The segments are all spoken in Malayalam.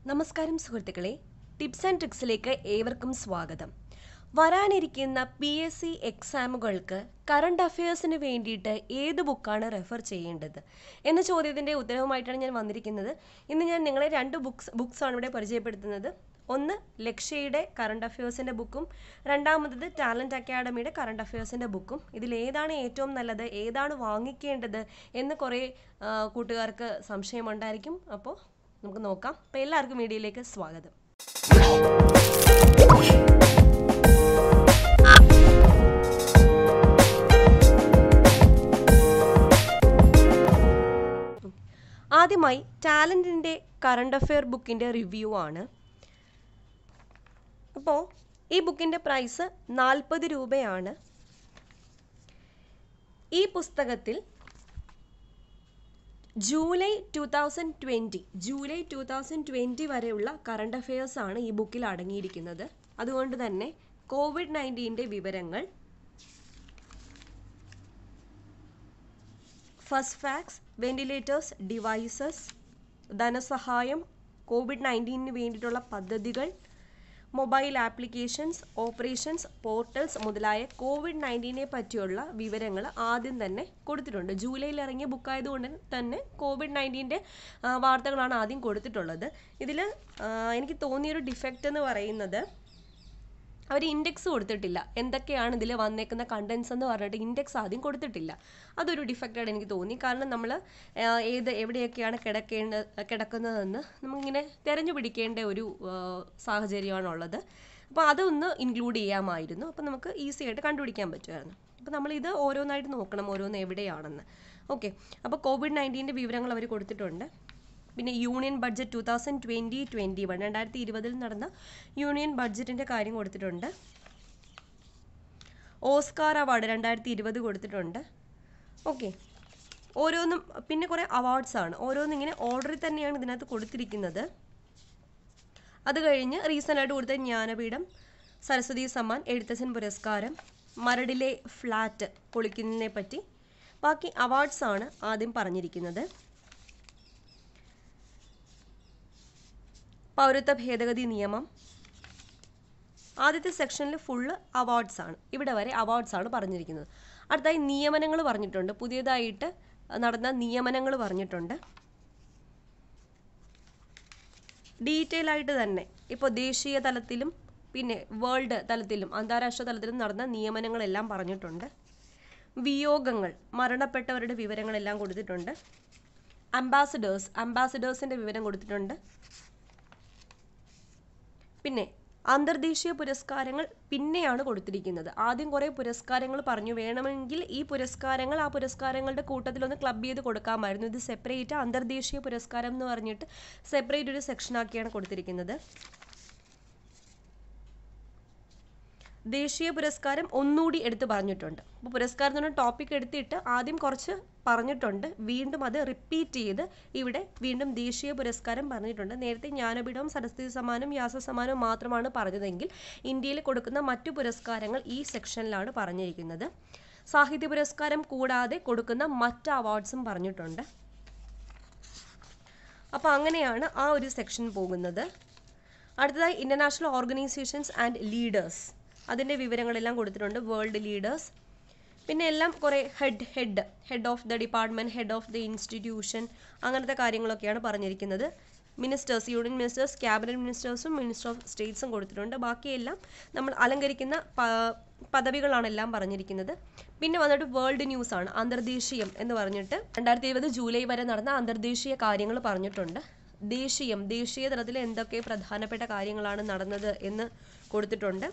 നമസ്കാരം സുഹൃത്തുക്കളെ ടിപ്സ് ആൻഡ് ട്രിക്സിലേക്ക് ഏവർക്കും സ്വാഗതം വരാനിരിക്കുന്ന പി എസ് സി എക്സാമുകൾക്ക് കറണ്ട് അഫയേഴ്സിന് വേണ്ടിയിട്ട് ഏത് ബുക്കാണ് റെഫർ ചെയ്യേണ്ടത് എന്ന ചോദ്യത്തിൻ്റെ ഉത്തരവുമായിട്ടാണ് ഞാൻ വന്നിരിക്കുന്നത് ഇന്ന് ഞാൻ നിങ്ങളെ രണ്ട് ബുക്സ് ബുക്സാണ് ഇവിടെ പരിചയപ്പെടുത്തുന്നത് ഒന്ന് ലക്ഷ്യയുടെ കറണ്ട് അഫയേഴ്സിൻ്റെ ബുക്കും രണ്ടാമത്തത് ടാലൻറ്റ് അക്കാഡമിയുടെ കറണ്ട് അഫയേഴ്സിൻ്റെ ബുക്കും ഇതിൽ ഏതാണ് ഏറ്റവും നല്ലത് ഏതാണ് വാങ്ങിക്കേണ്ടത് എന്ന് കുറേ ആ, കൂട്ടുകാർക്ക് സംശയമുണ്ടായിരിക്കും അപ്പോൾ നമുക്ക് നോക്കാം അപ്പോൾ എല്ലാവർക്കും വീഡിയോയിലേക്ക് സ്വാഗതം ആദ്യമായി ടാലൻറ്റിൻ്റെ കറണ്ട് അഫെയർ ബുക്കിൻ്റെ റിവ്യൂ ആണ് അപ്പോൾ ഈ ബുക്കിൻ്റെ പ്രൈസ് നാൽപ്പത് രൂപയാണ് ഈ പുസ്തകത്തിൽ July two thousand twenty July two thousand twenty വരെയുള്ള കറണ്ട് അഫയേഴ്സ് ആണ് ഈ ബുക്കിൽ അടങ്ങിയിരിക്കുന്നത് അതുകൊണ്ട് തന്നെ കോവിഡ് നയൻറ്റീൻ്റെ വിവരങ്ങൾ ഫസ്റ്റ് ഫാക്സ് വെന്റിലേറ്റേഴ്സ് ഡിവൈസസ് ധനസഹായം കോവിഡ് നയൻറ്റീനിന് വേണ്ടിയിട്ടുള്ള പദ്ധതികൾ മൊബൈൽ ആപ്ലിക്കേഷൻസ് ഓപ്പറേഷൻസ് പോർട്ടൽസ് മുതലായ കോവിഡ് നയൻറ്റീനെ പറ്റിയുള്ള വിവരങ്ങൾ ആദ്യം തന്നെ കൊടുത്തിട്ടുണ്ട് ജൂലൈയിൽ ഇറങ്ങിയ ബുക്കായതുകൊണ്ട് തന്നെ കോവിഡ് നയൻറ്റീൻ്റെ വാർത്തകളാണ് ആദ്യം കൊടുത്തിട്ടുള്ളത് ഇതിൽ എനിക്ക് തോന്നിയൊരു ഡിഫക്റ്റ് എന്ന് പറയുന്നത് അവർ ഇൻഡെക്സ് കൊടുത്തിട്ടില്ല എന്തൊക്കെയാണ് ഇതിൽ വന്നേക്കുന്ന കണ്ടൻസ് എന്ന് പറഞ്ഞിട്ട് ഇൻഡെക്സ് ആദ്യം കൊടുത്തിട്ടില്ല അതൊരു ഡിഫക്റ്റായിട്ട് എനിക്ക് തോന്നി കാരണം നമ്മൾ ഏത് എവിടെയൊക്കെയാണ് കിടക്കേണ്ട കിടക്കുന്നതെന്ന് നമുക്കിങ്ങനെ തിരഞ്ഞു പിടിക്കേണ്ട ഒരു ആ, സാഹചര്യമാണുള്ളത് അപ്പോൾ അതൊന്ന് ഇൻക്ലൂഡ് ചെയ്യാമായിരുന്നു അപ്പോൾ നമുക്ക് ഈസി ആയിട്ട് കണ്ടുപിടിക്കാൻ പറ്റുമായിരുന്നു അപ്പോൾ നമ്മളിത് ഓരോന്നായിട്ട് നോക്കണം ഓരോന്ന് എവിടെയാണെന്ന് ഓക്കെ അപ്പോൾ കോവിഡ് നയൻറ്റീൻ്റെ വിവരങ്ങൾ അവർ കൊടുത്തിട്ടുണ്ട് പിന്നെ union budget two thousand twenty twenty one രണ്ടായിരത്തി ഇരുപതിൽ നടന്ന യൂണിയൻ ബഡ്ജറ്റിൻ്റെ കാര്യം കൊടുത്തിട്ടുണ്ട് ഓസ്കാർ അവാർഡ് രണ്ടായിരത്തി ഇരുപത് കൊടുത്തിട്ടുണ്ട് ഓക്കെ ഓരോന്നും പിന്നെ കുറേ അവാർഡ്സ് ആണ് ഓരോന്നും ഇങ്ങനെ ഓർഡറിൽ തന്നെയാണ് ഇതിനകത്ത് കൊടുത്തിരിക്കുന്നത് അത് കഴിഞ്ഞ് റീസെൻ്റ് ആയിട്ട് കൊടുത്ത ജ്ഞാനപീഠം സരസ്വതി സമ്മാൻ എഴുത്തച്ഛൻ പുരസ്കാരം മരടിലെ ഫ്ലാറ്റ് പൊളിക്കുന്നതിനെ പറ്റി ബാക്കി അവാർഡ്സ് ആണ് ആദ്യം പറഞ്ഞിരിക്കുന്നത് പൗരത്വ ഭേദഗതി നിയമം ആദ്യത്തെ സെക്ഷനിൽ ഫുള്ള് അവാർഡ്സ് ആണ് ഇവിടെ വരെ അവാർഡ്സ് ആണ് പറഞ്ഞിരിക്കുന്നത് അടുത്തായി നിയമനങ്ങൾ പറഞ്ഞിട്ടുണ്ട് പുതിയതായിട്ട് നടന്ന നിയമനങ്ങൾ പറഞ്ഞിട്ടുണ്ട് ഡീറ്റെയിൽ ആയിട്ട് തന്നെ ഇപ്പോൾ ദേശീയ തലത്തിലും പിന്നെ വേൾഡ് തലത്തിലും അന്താരാഷ്ട്ര തലത്തിലും നടന്ന നിയമനങ്ങളെല്ലാം പറഞ്ഞിട്ടുണ്ട് വിയോഗങ്ങൾ മരണപ്പെട്ടവരുടെ വിവരങ്ങളെല്ലാം കൊടുത്തിട്ടുണ്ട് അംബാസഡേഴ്സ് അംബാസഡേഴ്സിൻ്റെ വിവരം കൊടുത്തിട്ടുണ്ട് പിന്നെ അന്തർദേശീയ പുരസ്കാരങ്ങൾ പിന്നെയാണ് കൊടുത്തിരിക്കുന്നത് ആദ്യം കുറേ പുരസ്കാരങ്ങൾ പറഞ്ഞു വേണമെങ്കിൽ ഈ പുരസ്കാരങ്ങൾ ആ പുരസ്കാരങ്ങളുടെ കൂട്ടത്തിലൊന്ന് ക്ലബ് ചെയ്ത് കൊടുക്കാമായിരുന്നു ഇത് സെപ്പറേറ്റ് അന്തർദേശീയ പുരസ്കാരം എന്ന് പറഞ്ഞിട്ട് സെപ്പറേറ്റ് ഒരു സെക്ഷനാക്കിയാണ് കൊടുത്തിരിക്കുന്നത് ദേശീയ പുരസ്കാരം ഒന്നുകൂടി എടുത്ത് പറഞ്ഞിട്ടുണ്ട് അപ്പോൾ പുരസ്കാരം എന്ന് ടോപ്പിക് എടുത്തിട്ട് ആദ്യം കുറച്ച് പറഞ്ഞിട്ടുണ്ട് വീണ്ടും അത് റിപ്പീറ്റ് ചെയ്ത് ഇവിടെ വീണ്ടും ദേശീയ പുരസ്കാരം പറഞ്ഞിട്ടുണ്ട് നേരത്തെ ജ്ഞാനപീഠവും സരസ്വതി സമ്മാനം വ്യാസ സമ്മാനവും മാത്രമാണ് പറഞ്ഞതെങ്കിൽ ഇന്ത്യയിൽ കൊടുക്കുന്ന മറ്റു പുരസ്കാരങ്ങൾ ഈ സെക്ഷനിലാണ് പറഞ്ഞിരിക്കുന്നത് സാഹിത്യ പുരസ്കാരം കൂടാതെ കൊടുക്കുന്ന മറ്റ് അവാർഡ്സും പറഞ്ഞിട്ടുണ്ട് അപ്പോൾ അങ്ങനെയാണ് ആ ഒരു സെക്ഷൻ പോകുന്നത് അടുത്തതായി ഇൻ്റർനാഷണൽ ഓർഗനൈസേഷൻസ് ആൻഡ് ലീഡേഴ്സ് അതിൻ്റെ വിവരങ്ങളെല്ലാം കൊടുത്തിട്ടുണ്ട് വേൾഡ് ലീഡേഴ്സ് പിന്നെ എല്ലാം കുറേ head head head of the department head of the institution അങ്ങനത്തെ കാര്യങ്ങളൊക്കെയാണ് പറഞ്ഞിരിക്കുന്നത് മിനിസ്റ്റേഴ്സ് യൂണിയൻ മിനിസ്റ്റേഴ്സ് ക്യാബിനറ്റ് മിനിസ്റ്റേഴ്സും മിനിസ്റ്റർ ഓഫ് സ്റ്റേറ്റ്സും കൊടുത്തിട്ടുണ്ട് ബാക്കിയെല്ലാം നമ്മൾ അലങ്കരിക്കുന്ന പ- പദവികളാണ് എല്ലാം പറഞ്ഞിരിക്കുന്നത് പിന്നെ വന്നിട്ട് വേൾഡ് ന്യൂസ് ആണ് അന്തർദേശീയം എന്ന് പറഞ്ഞിട്ട് രണ്ടായിരത്തി ഇരുപത് ജൂലൈ വരെ നടന്ന അന്തർദേശീയ കാര്യങ്ങൾ പറഞ്ഞിട്ടുണ്ട് ദേശീയം ദേശീയ തലത്തിൽ എന്തൊക്കെ പ്രധാനപ്പെട്ട കാര്യങ്ങളാണ് നടന്നത് എന്ന് കൊടുത്തിട്ടുണ്ട്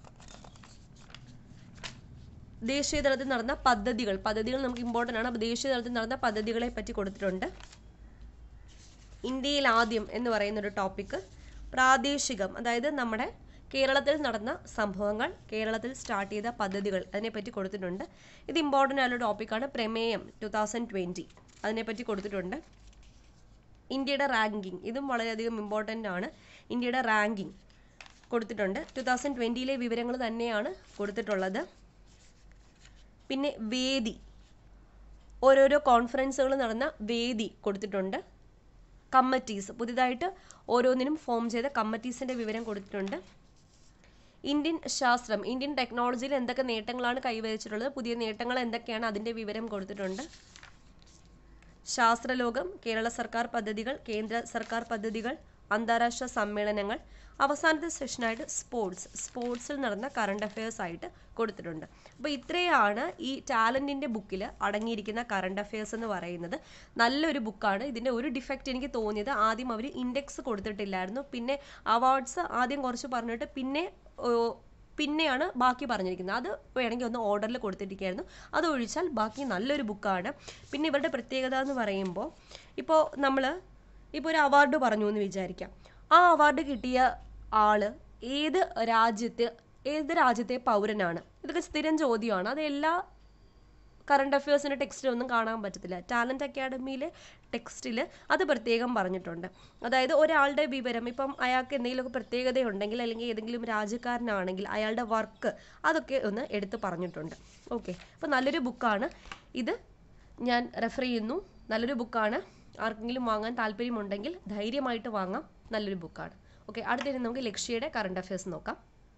ദേശീയ തലത്തിൽ നടന്ന പദ്ധതികൾ പദ്ധതികൾ നമുക്ക് ഇമ്പോർട്ടൻ്റ് ആണ് അപ്പോൾ ദേശീയ തലത്തിൽ നടന്ന പദ്ധതികളെ പറ്റി കൊടുത്തിട്ടുണ്ട് ഇന്ത്യയിൽ ആദ്യം എന്ന് പറയുന്ന ഒരു ടോപ്പിക്ക് പ്രാദേശികം അതായത് നമ്മുടെ കേരളത്തിൽ നടന്ന സംഭവങ്ങൾ കേരളത്തിൽ സ്റ്റാർട്ട് ചെയ്ത പദ്ധതികൾ അതിനെപ്പറ്റി കൊടുത്തിട്ടുണ്ട് ഇത് ഇമ്പോർട്ടൻ്റ് ആയുള്ള ടോപ്പിക്കാണ് പ്രമേയം ടു തൗസൻഡ് ട്വൻറ്റി അതിനെപ്പറ്റി കൊടുത്തിട്ടുണ്ട് ഇന്ത്യയുടെ റാങ്കിങ് ഇതും വളരെയധികം ഇമ്പോർട്ടൻ്റ് ആണ് ഇന്ത്യയുടെ റാങ്കിങ് കൊടുത്തിട്ടുണ്ട് ടു തൗസൻഡ് ട്വൻറ്റിയിലെ വിവരങ്ങൾ തന്നെയാണ് കൊടുത്തിട്ടുള്ളത് പിന്നെ വേദി ഓരോരോ കോൺഫറൻസുകൾ നടന്ന വേദി കൊടുത്തിട്ടുണ്ട് കമ്മിറ്റീസ് പുതിയതായിട്ട് ഓരോന്നിനും ഫോം ചെയ്ത കമ്മിറ്റീസിൻ്റെ വിവരം കൊടുത്തിട്ടുണ്ട് ഇന്ത്യൻ ശാസ്ത്രം ഇന്ത്യൻ ടെക്നോളജിയിൽ എന്തൊക്കെ നേട്ടങ്ങളാണ് കൈവരിച്ചിട്ടുള്ളത് പുതിയ നേട്ടങ്ങൾ എന്തൊക്കെയാണ് അതിൻ്റെ വിവരം കൊടുത്തിട്ടുണ്ട് ശാസ്ത്രലോകം കേരള സർക്കാർ പദ്ധതികൾ കേന്ദ്ര സർക്കാർ പദ്ധതികൾ അന്താരാഷ്ട്ര സമ്മേളനങ്ങൾ അവസാനത്തെ സെഷനായിട്ട് സ്പോർട്സ് സ്പോർട്സിൽ നടന്ന കറണ്ട് അഫയേഴ്സ് ആയിട്ട് കൊടുത്തിട്ടുണ്ട് അപ്പോൾ ഇത്രയാണ് ഈ ടാലൻറ്റിൻ്റെ ബുക്കിൽ അടങ്ങിയിരിക്കുന്ന കറണ്ട് അഫയേഴ്സ് എന്ന് പറയുന്നത് നല്ലൊരു ബുക്കാണ് ഇതിൻ്റെ ഒരു ഡിഫക്റ്റ് എനിക്ക് തോന്നിയത് ആദ്യം അവർ ഇൻഡെക്സ് കൊടുത്തിട്ടില്ലായിരുന്നു പിന്നെ അവാർഡ്സ് ആദ്യം കുറച്ച് പറഞ്ഞിട്ട് പിന്നെ ഓ, പിന്നെയാണ് ബാക്കി പറഞ്ഞിരിക്കുന്നത് അത് വേണമെങ്കിൽ ഒന്ന് ഓർഡറിൽ കൊടുത്തിരിക്കുകയായിരുന്നു അത് ഒഴിച്ചാൽ ബാക്കി നല്ലൊരു ബുക്കാണ് പിന്നെ ഇവരുടെ പ്രത്യേകത എന്ന് പറയുമ്പോൾ ഇപ്പോൾ നമ്മൾ ഇപ്പോൾ ഒരു അവാർഡ് പറഞ്ഞു എന്ന് വിചാരിക്കാം ആ അവാർഡ് കിട്ടിയ ആള് ഏത് രാജ്യത്ത് ഏത് രാജ്യത്തെ പൗരനാണ് ഇതൊക്കെ സ്ഥിരം ചോദ്യമാണ് അത് എല്ലാ കറണ്ട് അഫയേഴ്സിൻ്റെ ടെക്സ്റ്റിലൊന്നും കാണാൻ പറ്റത്തില്ല ടാലൻറ്റ് അക്കാഡമിയിലെ ടെക്സ്റ്റിൽ അത് പ്രത്യേകം പറഞ്ഞിട്ടുണ്ട് അതായത് ഒരാളുടെ വിവരം ഇപ്പം അയാൾക്ക് എന്തെങ്കിലുമൊക്കെ പ്രത്യേകതയുണ്ടെങ്കിൽ അല്ലെങ്കിൽ ഏതെങ്കിലും രാജ്യക്കാരനാണെങ്കിൽ അയാളുടെ വർക്ക് അതൊക്കെ ഒന്ന് എടുത്ത് പറഞ്ഞിട്ടുണ്ട് ഓക്കെ അപ്പോൾ നല്ലൊരു ബുക്കാണ് ഇത് ഞാൻ റെഫർ ചെയ്യുന്നു നല്ലൊരു ബുക്കാണ് ആർക്കെങ്കിലും വാങ്ങാൻ താല്പര്യമുണ്ടെങ്കിൽ ധൈര്യമായിട്ട് വാങ്ങാം നല്ലൊരു ബുക്കാണ് ഓക്കെ അടുത്തതിന് നമുക്ക് ലക്ഷ്യയുടെ കറണ്ട് അഫയേഴ്സ് നോക്കാം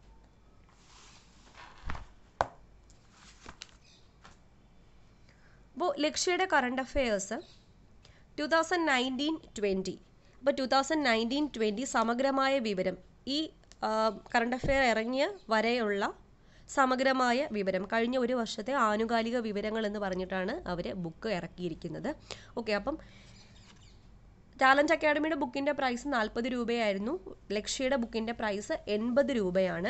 അപ്പോൾ ലക്ഷ്യയുടെ current affairs two thousand nineteen twenty അപ്പോൾ ടു തൗസൻഡ് നയൻറ്റീൻ ട്വൻറ്റി സമഗ്രമായ വിവരം ഈ കറണ്ട് അഫെയർ ഇറങ്ങിയ വരെയുള്ള സമഗ്രമായ വിവരം കഴിഞ്ഞ ഒരു വർഷത്തെ ആനുകാലിക വിവരങ്ങൾ എന്ന് പറഞ്ഞിട്ടാണ് അവർ ബുക്ക് ഇറക്കിയിരിക്കുന്നത് ഓക്കെ അപ്പം ടാലൻറ്റ് അക്കാഡമിയുടെ ബുക്കിൻ്റെ പ്രൈസ് നാൽപ്പത് രൂപയായിരുന്നു ലക്ഷ്യയുടെ ബുക്കിൻ്റെ പ്രൈസ് എൺപത് രൂപയാണ്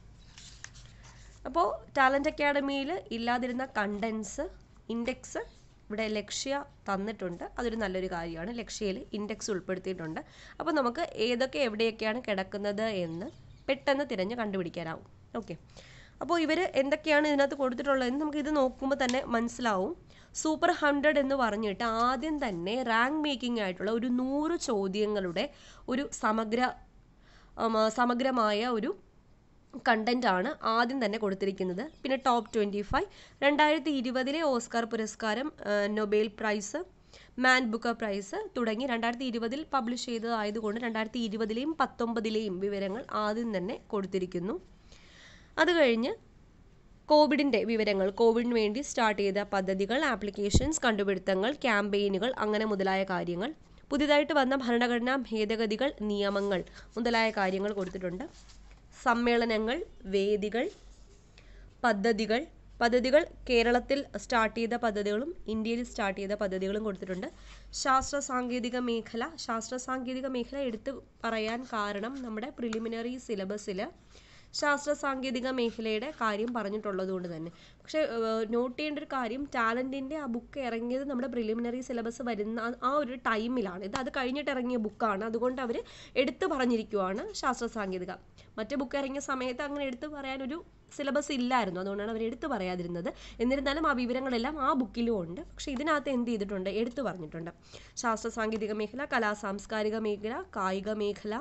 അപ്പോൾ ടാലൻറ്റ് അക്കാഡമിയിൽ ഇല്ലാതിരുന്ന കണ്ടൻസ് ഇൻഡെക്സ് ഇവിടെ ലക്ഷ്യ തന്നിട്ടുണ്ട് അതൊരു നല്ലൊരു കാര്യമാണ് ലക്ഷ്യയിൽ ഇൻഡെക്സ് ഉൾപ്പെടുത്തിയിട്ടുണ്ട് അപ്പോൾ നമുക്ക് ഏതൊക്കെ എവിടെയൊക്കെയാണ് കിടക്കുന്നത് എന്ന് പെട്ടെന്ന് തിരഞ്ഞ് കണ്ടുപിടിക്കാനാവും ഓക്കെ അപ്പോൾ ഇവർ എന്തൊക്കെയാണ് ഇതിനകത്ത് കൊടുത്തിട്ടുള്ളതെന്ന് നമുക്ക് ഇത് നോക്കുമ്പോൾ തന്നെ മനസ്സിലാവും സൂപ്പർ ഹൺഡ്രഡ് എന്ന് പറഞ്ഞിട്ട് ആദ്യം തന്നെ റാങ്ക് മേക്കിംഗ് ആയിട്ടുള്ള ഒരു നൂറ് ചോദ്യങ്ങളുടെ ഒരു സമഗ്ര ഉം, സമഗ്രമായ ഒരു കണ്ടന്റ് ആണ് ആദ്യം തന്നെ കൊടുത്തിരിക്കുന്നത് പിന്നെ ടോപ്പ് ട്വൻറ്റി ഫൈവ് രണ്ടായിരത്തി ഇരുപതിലെ ഓസ്കാർ പുരസ്കാരം ആ, Nobel prize Man Booker prize തുടങ്ങി രണ്ടായിരത്തി ഇരുപതിൽ പബ്ലിഷ് ചെയ്തതായതുകൊണ്ട് രണ്ടായിരത്തി ഇരുപതിലെയും പത്തൊമ്പതിലെയും വിവരങ്ങൾ ആദ്യം തന്നെ കൊടുത്തിരിക്കുന്നു അത് കഴിഞ്ഞ് കോവിഡിൻ്റെ വിവരങ്ങൾ കോവിഡിന് വേണ്ടി സ്റ്റാർട്ട് ചെയ്ത പദ്ധതികൾ ആപ്ലിക്കേഷൻസ് കണ്ടുപിടുത്തങ്ങൾ ക്യാമ്പയിനുകൾ അങ്ങനെ മുതലായ കാര്യങ്ങൾ പുതിയതായിട്ട് വന്ന ഭരണഘടനാ ഭേദഗതികൾ നിയമങ്ങൾ മുതലായ കാര്യങ്ങൾ കൊടുത്തിട്ടുണ്ട് സമ്മേളനങ്ങൾ വേദികൾ പദ്ധതികൾ പദ്ധതികൾ കേരളത്തിൽ സ്റ്റാർട്ട് ചെയ്ത പദ്ധതികളും ഇന്ത്യയിൽ സ്റ്റാർട്ട് ചെയ്ത പദ്ധതികളും കൊടുത്തിട്ടുണ്ട് ശാസ്ത്ര സാങ്കേതിക മേഖല ശാസ്ത്ര സാങ്കേതിക മേഖല എടുത്തു പറയാൻ കാരണം നമ്മുടെ പ്രിലിമിനറി സിലബസിൽ ശാസ്ത്ര സാങ്കേതിക മേഖലയുടെ കാര്യം പറഞ്ഞിട്ടുള്ളത് കൊണ്ട് തന്നെ പക്ഷേ നോട്ട് ചെയ്യേണ്ട ഒരു കാര്യം ടാലൻറ്റിൻ്റെ ആ ബുക്ക് ഇറങ്ങിയത് നമ്മുടെ പ്രിലിമിനറി സിലബസ് വരുന്ന ആ- ആ ഒരു ടൈമിലാണ് ഇത് അത് കഴിഞ്ഞിട്ട് ഇറങ്ങിയ ബുക്കാണ് അതുകൊണ്ട് അവർ എടുത്തു പറഞ്ഞിരിക്കുവാണ് ശാസ്ത്ര സാങ്കേതിക മറ്റേ ബുക്ക് ഇറങ്ങിയ സമയത്ത് അങ്ങനെ എടുത്തു പറയാനൊരു സിലബസ് ഇല്ലായിരുന്നു അതുകൊണ്ടാണ് അവർ എടുത്തു പറയാതിരുന്നത് എന്നിരുന്നാലും ആ വിവരങ്ങളെല്ലാം ആ ബുക്കിലും ഉണ്ട് പക്ഷേ ഇതിനകത്ത് എന്ത് ചെയ്തിട്ടുണ്ട് എടുത്തു പറഞ്ഞിട്ടുണ്ട് ശാസ്ത്ര സാങ്കേതിക മേഖല കലാ സാംസ്കാരിക മേഖല കായിക മേഖല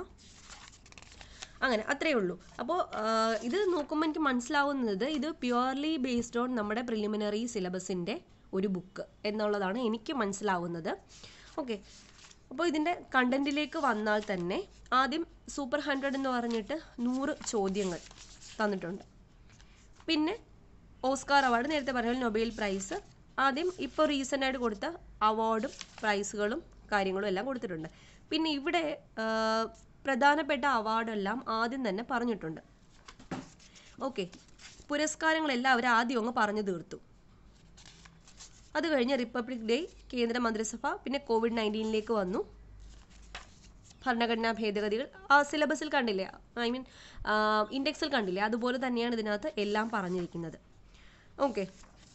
അങ്ങനെ അത്രയേ ഉള്ളൂ അപ്പോൾ ഇത് നോക്കുമ്പോൾ എനിക്ക് മനസ്സിലാവുന്നത് ഇത് പ്യുവർലി ബേസ്ഡ് ഓൺ നമ്മുടെ പ്രിലിമിനറി സിലബസിൻ്റെ ഒരു ബുക്ക് എന്നുള്ളതാണ് എനിക്ക് മനസ്സിലാവുന്നത് ഓക്കെ അപ്പോൾ ഇതിൻ്റെ കണ്ടൻറ്റിലേക്ക് വന്നാൽ തന്നെ ആദ്യം സൂപ്പർ ഹൺഡ്രഡ് എന്ന് പറഞ്ഞിട്ട് നൂറ് ചോദ്യങ്ങൾ തന്നിട്ടുണ്ട് പിന്നെ ഓസ്കാർ അവാർഡ് നേരത്തെ പറഞ്ഞ പോലെ നൊബേൽ പ്രൈസ് ആദ്യം ഇപ്പോൾ റീസെൻ്റ് ആയിട്ട് കൊടുത്ത അവാർഡും പ്രൈസുകളും കാര്യങ്ങളും എല്ലാം കൊടുത്തിട്ടുണ്ട് പിന്നെ ഇവിടെ ആ, പ്രധാനപ്പെട്ട അവാർഡെല്ലാം ആദ്യം തന്നെ പറഞ്ഞിട്ടുണ്ട് ഓക്കെ പുരസ്കാരങ്ങളെല്ലാം അവർ ആദ്യം അങ്ങ് പറഞ്ഞു തീർത്തു അത് കഴിഞ്ഞ് റിപ്പബ്ലിക് ഡേ കേന്ദ്ര മന്ത്രിസഭ പിന്നെ കോവിഡ് നയൻറ്റീനിലേക്ക് വന്നു ഭരണഘടനാ ഭേദഗതികൾ ആ സിലബസിൽ കണ്ടില്ലേ ഐ മീൻ ഇൻഡെക്സിൽ കണ്ടില്ലേ അതുപോലെ തന്നെയാണ് ഇതിനകത്ത് എല്ലാം പറഞ്ഞിരിക്കുന്നത് ഓക്കെ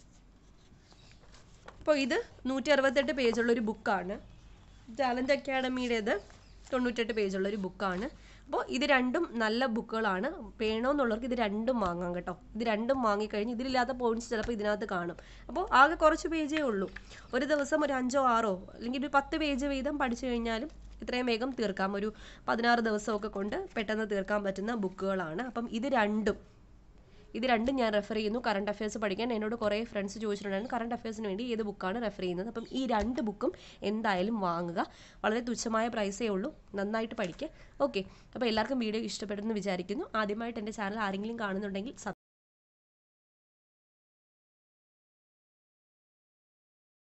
അപ്പോൾ ഇത് നൂറ്റി അറുപത്തെട്ട് പേജുള്ള ഒരു ബുക്കാണ് ടാലൻറ്റ് അക്കാഡമിയുടേത് തൊണ്ണൂറ്റെട്ട് പേജുള്ള ഒരു ബുക്കാണ് അപ്പോൾ ഇത് രണ്ടും നല്ല ബുക്കുകളാണ് വേണമെന്നുള്ളവർക്ക് ഇത് രണ്ടും വാങ്ങാം കേട്ടോ ഇത് രണ്ടും വാങ്ങിക്കഴിഞ്ഞ് ഇതിലില്ലാത്ത പോയിന്റ്സ് ചിലപ്പോൾ ഇതിനകത്ത് കാണും അപ്പോൾ ആകെ കുറച്ച് പേജേ ഉള്ളൂ ഒരു ദിവസം ഒരു അഞ്ചോ ആറോ അല്ലെങ്കിൽ ഒരു പത്ത് പേജ് വീതം പഠിച്ചു കഴിഞ്ഞാലും ഇത്രയും വേഗം തീർക്കാം ഒരു പതിനാറ് ദിവസമൊക്കെ കൊണ്ട് പെട്ടെന്ന് തീർക്കാൻ പറ്റുന്ന ബുക്കുകളാണ് അപ്പം ഇത് രണ്ടും ഇത് രണ്ടും ഞാൻ റെഫർ ചെയ്യുന്നു കറണ്ട് അഫയേഴ്സ് പഠിക്കാൻ എന്നോട് കുറേ ഫ്രണ്ട്സ് ചോദിച്ചിട്ടുണ്ടായിരുന്നു കറണ്ട് അഫയേഴ്സിന് വേണ്ടി ഏത് ബുക്കാണ് റെഫർ ചെയ്യുന്നത് അപ്പം ഈ രണ്ട് ബുക്കും എന്തായാലും വാങ്ങുക വളരെ തുച്ഛമായ പ്രൈസേ ഉള്ളൂ നന്നായിട്ട് പഠിക്കുക ഓക്കെ അപ്പോൾ എല്ലാവർക്കും വീഡിയോ ഇഷ്ടപ്പെട്ടെന്ന് വിചാരിക്കുന്നു ആദ്യമായിട്ട് എൻ്റെ ചാനൽ ആരെങ്കിലും കാണുന്നുണ്ടെങ്കിൽ